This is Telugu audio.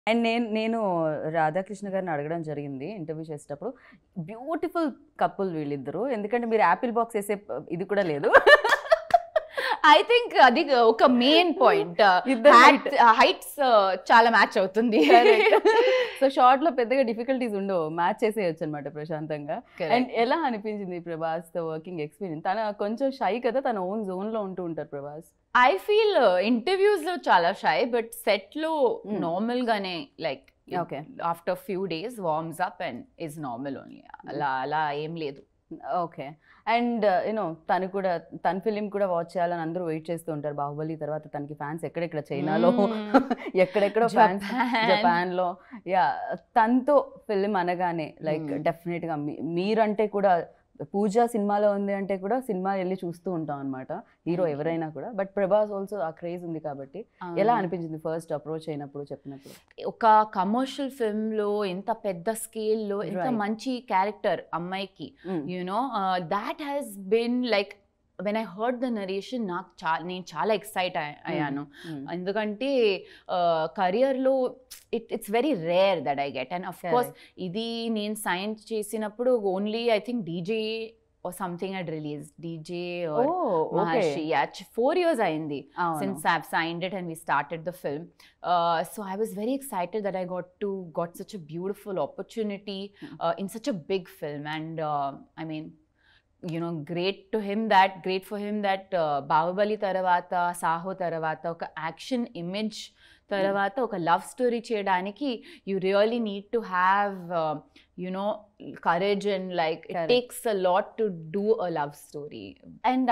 అండ్ నేను నేను రాధాకృష్ణ గారిని అడగడం జరిగింది ఇంటర్వ్యూ చేసేటప్పుడు బ్యూటిఫుల్ కపుల్ వీళ్ళిద్దరు ఎందుకంటే మీరు యాపిల్ బాక్స్ వేసే ఇది కూడా లేదు ఐ థింక్ అది ఒక మెయిన్ పాయింట్ ఇద్దరు height. హైట్స్ చాలా మ్యాచ్ అవుతుంది సో షార్ట్ లో పెద్దగా డిఫికల్టీస్ ఉండవు మ్యాచ్ చేసేయచ్చు అనమాట ప్రశాంతంగా అండ్ ఎలా అనిపించింది ప్రభాస్ తో వర్కింగ్ ఎక్స్పీరియన్స్ తన కొంచెం షై కదా తన ఓన్ జోన్ లో ఉంటూ ఉంటారు ప్రభాస్ ఐ ఫీల్ ఇంటర్వ్యూస్ లో చాలా షై బట్ సెట్ లో Mm. నార్మల్ గానే like okay after few days warms up and is normal only అలా అలా ఏం లేదు ఓకే అండ్ యూనో తను కూడా తన ఫిలిం కూడా వాచ్ చేయాలని అందరూ వెయిట్ చేస్తూ ఉంటారు బాహుబలి తర్వాత తనకి ఫ్యాన్స్ ఎక్కడెక్కడ చైనాలో Mm. ఎక్కడెక్కడో ఫ్యాన్స్ Japan. జపాన్ లో యా తనతో ఫిలిం అనగానే లైక్ Hmm. డెఫినెట్ గా మీ- మీరంటే కూడా పూజ సినిమాలో ఉంది అంటే కూడా సినిమా వెళ్ళి చూస్తూ ఉంటాం అనమాట హీరో Thank you. ఎవరైనా కూడా బట్ ప్రభాస్ ఆల్సో ఆ క్రేజ్ ఉంది కాబట్టి ఎలా అనిపించింది ఫస్ట్ అప్రోచ్ అయినప్పుడు చెప్పినప్పుడు ఒక కమర్షియల్ ఫిల్మ్ లో ఇంత పెద్ద స్కేల్ లో ఇంత Right. మంచి క్యారెక్టర్ అమ్మాయికి you know that has been like when I heard the narration నాకు చా నేను చాలా ఎక్సైట్ అయ్యాను ఎందుకంటే కెరియర్లో it it's very rare that I get and of course ఇది నేను సైన్ చేసినప్పుడు only I think DJ or something అడ్ release DJ Maharshi four years అయింది since I've signed it and we started the film. Uh, so I was very excited that I got to got such a beautiful opportunity uh, in such a big film, and uh, I mean, you know, great to him that great for him that uh, Bahubali Taravata, Saho Taravata, ఒక యాక్షన్ ఇమేజ్ తర్వాత ఒక లవ్ స్టోరీ చేయడానికి you really need to have you know courage and like it Correct. Takes a lot to do a love story and